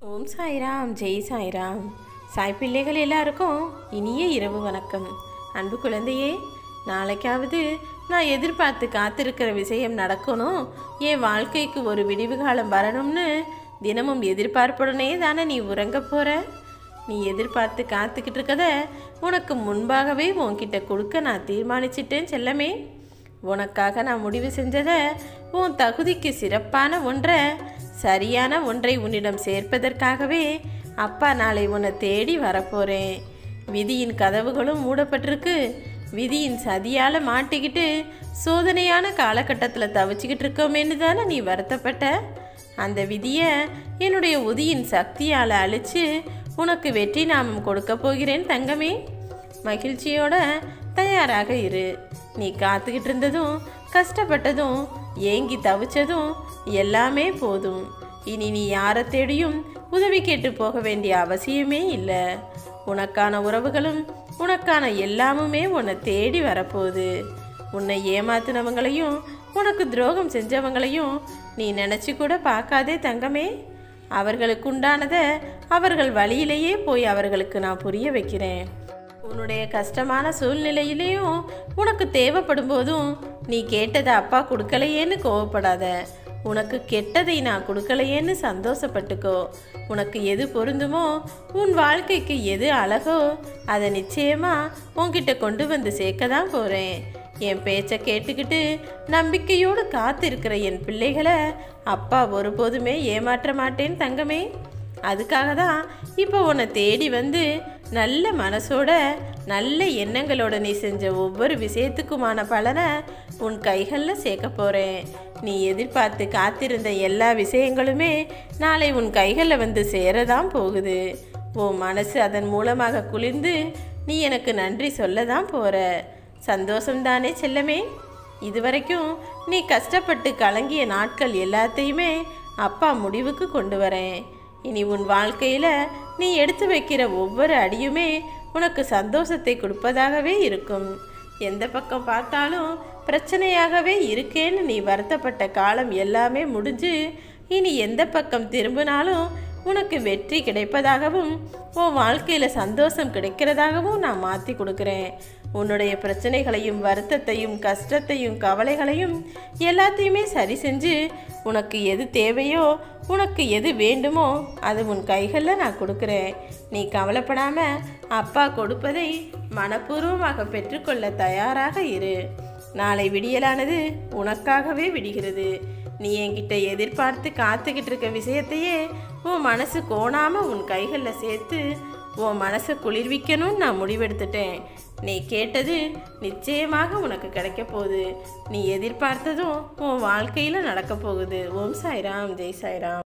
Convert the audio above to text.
ஓம் சாய்ராம் ஜெய் சாய்ராம் சாய் பிள்ளைகள் எல்லாருக்கும் இனிய இரவு வணக்கம் அன்பு குழந்தையே நாளைக்காவது நான் எதிர்பார்த்து காத்திருக்கிற விஷயம் நடக்கணும் என் வாழ்க்கைக்கு ஒரு விடிவு காலம் வரணும்னு தினமும் எதிர்பார்ப்புடனே தானே நீ உறங்க போற நீ எதிர்பார்த்து காத்துக்கிட்டு இருக்கத உனக்கு முன்பாகவே உன்கிட்ட கொடுக்க நான் தீர்மானிச்சிட்டேன் செல்லமே உனக்காக நான் முடிவு செஞ்சதை உன் தகுதிக்கு சிறப்பான ஒன்றை சரியான ஒன்றை உன்னிடம் சேர்ப்பதற்காகவே அப்பா நாளை உன்னை தேடி வரப்போகிறேன் விதியின் கதவுகளும் மூடப்பட்டிருக்கு விதியின் சதியால் மாட்டிக்கிட்டு சோதனையான காலகட்டத்தில் தவிச்சுக்கிட்டு இருக்கோமேன்னு தானே நீ வருத்தப்பட்ட அந்த விதியை என்னுடைய உதியின் சக்தியால் அழிச்சு உனக்கு வெற்றி நாமம் கொடுக்க போகிறேன் தங்கமே மகிழ்ச்சியோட தயாராக இரு நீ காத்துக்கிட்டு இருந்ததும் கஷ்டப்பட்டதும் ஏங்கி தவிச்சதும் எல்லாமே போதும் இனி நீ யாரை தேடியும் உதவி கேட்டு போக வேண்டிய அவசியமே இல்லை உனக்கான உறவுகளும் உனக்கான எல்லாமுமே உன்னை தேடி வரப்போகுது உன்னை ஏமாத்தினவங்களையும் உனக்கு துரோகம் செஞ்சவங்களையும் நீ நினச்சி கூட பார்க்காதே தங்கமே அவர்களுக்கு உண்டானதை அவர்கள் வழியிலேயே போய் அவர்களுக்கு நான் புரிய வைக்கிறேன் உன்னுடைய கஷ்டமான சூழ்நிலையிலையும் உனக்கு தேவைப்படும் போதும் நீ கேட்டதை அப்பா கொடுக்கலையேன்னு கோவப்படாத உனக்கு கெட்டதை நான் கொடுக்கலையேன்னு சந்தோஷப்பட்டுக்கோ உனக்கு எது பொருந்துமோ உன் வாழ்க்கைக்கு எது அழகோ அதை நிச்சயமா உன்கிட்ட கொண்டு வந்து சேர்க்க தான் போகிறேன் என் பேச்சை கேட்டுக்கிட்டு நம்பிக்கையோடு காத்திருக்கிற என் பிள்ளைகளை அப்பா ஒருபோதுமே ஏமாற்ற மாட்டேன் தங்கமே அதுக்காக தான் இப்போ உன்னை தேடி வந்து நல்ல மனசோட நல்ல எண்ணங்களோட நீ செஞ்ச ஒவ்வொரு விஷயத்துக்குமான பலனை உன் கைகளில் சேர்க்க போகிறேன் நீ எதிர்பார்த்து காத்திருந்த எல்லா விஷயங்களுமே நாளை உன் கைகளில் வந்து சேரதான் போகுது உன் மனசு அதன் மூலமாக குளிர்ந்து நீ எனக்கு நன்றி சொல்ல தான் போகிற சந்தோஷம்தானே செல்லமே இதுவரைக்கும் நீ கஷ்டப்பட்டு கலங்கிய நாட்கள் எல்லாத்தையுமே அப்பா முடிவுக்கு கொண்டு வரேன் இனி உன் வாழ்க்கையில் நீ எடுத்து வைக்கிற ஒவ்வொரு அடியுமே உனக்கு சந்தோஷத்தை கொடுப்பதாகவே இருக்கும் எந்த பக்கம் பார்த்தாலும் பிரச்சனையாகவே இருக்கேன்னு நீ வருத்தப்பட்ட காலம் எல்லாமே முடிஞ்சு இனி எந்த பக்கம் திரும்பினாலும் உனக்கு வெற்றி கிடைப்பதாகவும் உன் வாழ்க்கையில் சந்தோஷம் கிடைக்கிறதாகவும் நான் மாற்றி கொடுக்குறேன் உன்னுடைய பிரச்சனைகளையும் வருத்தத்தையும் கஷ்டத்தையும் கவலைகளையும் எல்லாத்தையுமே சரி செஞ்சு உனக்கு எது தேவையோ உனக்கு எது வேண்டுமோ அது உன் கைகளில் நான் கொடுக்குறேன் நீ கவலைப்படாம அப்பா கொடுப்பதை மனப்பூர்வமாக பெற்றுக்கொள்ள தயாராக இரு நாளை விடியலானது உனக்காகவே விடுகிறது நீ என்கிட்ட எதிர்பார்த்து காத்துக்கிட்டு இருக்க விஷயத்தையே உன் மனசு கோணாம உன் கைகளில் சேர்த்து உன் மனசை குளிர்விக்கணும்னு நான் முடிவெடுத்துட்டேன் நீ கேட்டது நிச்சயமாக உனக்கு கிடைக்க போகுது நீ எதிர்பார்த்ததும் உன் வாழ்க்கையில் நடக்க போகுது ஓம் சாய்ராம் ஜெய் சாய்ராம்